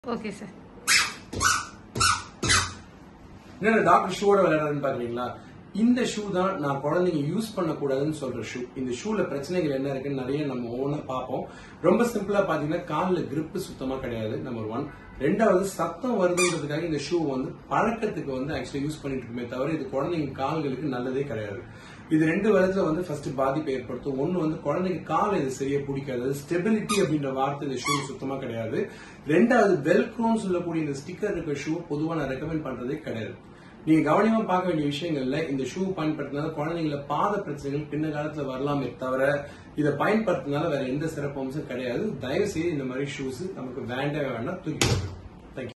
Okay sir என்ன doctor ஷூவோட விளையாடுறதுன்னு பாக்குறீங்களா இந்த ஷூ தான் நான் குழந்தைங்க யூஸ் பண்ணக்கூடாதுன்னு சொல்ற ஷூ இந்த ஷூல பிரச்சனைகள் என்ன இருக்குன்னு நிறைய நம்ம ஒவ்வொன்றா பார்ப்போம் ரொம்ப சிம்பிளா பாத்தீங்கன்னா காலில் grip சுத்தமா கிடையாது நம்பர் ஒன் ரெண்டாவது சத்தம் வருதுன்றதுக்காக இந்த ஷூ வந்து பழக்கத்துக்கு வந்து ஆக்சுவலி யூஸ் பண்ணிட்டு இருக்குமே தவிர இது குழந்தைங்க கால்களுக்கு நல்லதே கிடையாது இது ரெண்டு விதத்துல வந்து ஃபர்ஸ்ட் பாதிப்பை ஏற்படுத்தும் ஒன்னு வந்து குழந்தைங்க கால் இது சரியா பிடிக்காது ஸ்டெபிலிட்டி அப்படின்ற வார்த்தை இந்த ஷூ சுத்தமா கிடையாது ரெண்டாவது வெல்க்ரோன்னு சொல்லக்கூடிய இந்த ஸ்டிக்கர் இருக்கிற ஷூ பொதுவா நான் ரெக்கமெண்ட் பண்றதே கிடையாது நீங்க கவனமா பார்க்க வேண்டிய விஷயங்கள்ல இந்த ஷூ பயன்படுத்தினால குழந்தைங்கள பாத பிரச்சனைகள் பின்ன காலத்துல வரலாமே தவிர இதை பயன்படுத்தினால வேற எந்த சிறப்பு அம்சம் கிடையாது தயவு செய்து இந்த மாதிரி ஷூஸ் நமக்கு வேண்டவே வேண்டாம் தூக்கி போட்டுருங்க.